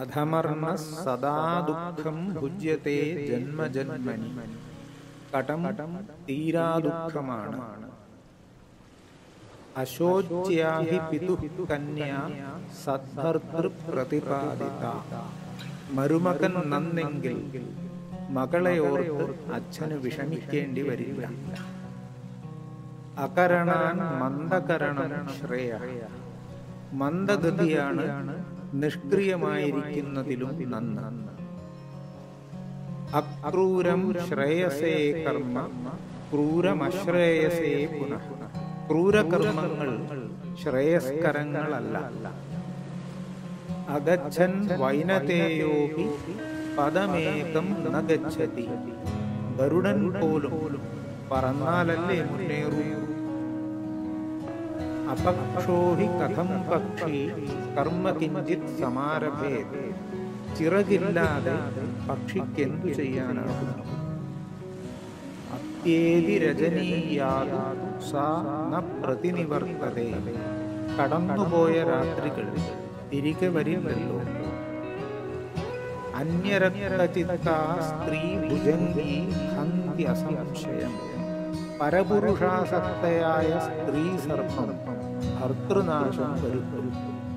അധമർണ സദാ ദുഃഖം ഭുജ്യത്തെ ജന്മജന്മനി കടം തീരാ ദുഃഖമാണ് അശോച്യാഹി പിതു കന്യ സദ്ഭർതൃ പ്രതിപാദിത മരുമകൻ നന്നെങ്കിൽ മകളെ ഓർത്ത് അച്ഛന് വിഷമിക്കേണ്ടി വരില്ല അകരണാൻ മന്ദകരണം ശ്രേയ മന്ദഗതിയാണ് നിഷ്ക്രിയമായിരിക്കുന്നതിലും നന്ന് അക്രൂരം ശ്രേയസേ കർമ്മ ക്രൂരമശ്രേയസേ പുനഃ ക്രൂരകർമ്മങ്ങൾ ശ്രേയസ്കരങ്ങളല്ല അഗച്ഛൻ വൈനതേയോപി പദമേകം ന ഗച്ഛതി ഗരുഡൻ പോലും പറന്നാലല്ലേ മുന്നേറൂ അപക്ഷോ ഹി കഥം പക്ഷി കർമ്മ കിഞ്ചിത് സമാരഭേ ചിറകില്ലാതെ പക്ഷിക്കെന്തു ചെയ്യാനാകും അത്യേതി രജനീയാതു സാ ന പ്രതിനിവർത്തതേ കടന്നുപോയ രാത്രികൾ തിരികെ വരില്ലല്ലോ അന്യരക്തചിത്ത സ്ത്രീ ഭുജംഗി ഹന്തി അസംശയം പരപുരുഷാസക്തയായ സ്ത്രീ സർപ്പം ഭർത്തൃനാശം വരുത്തും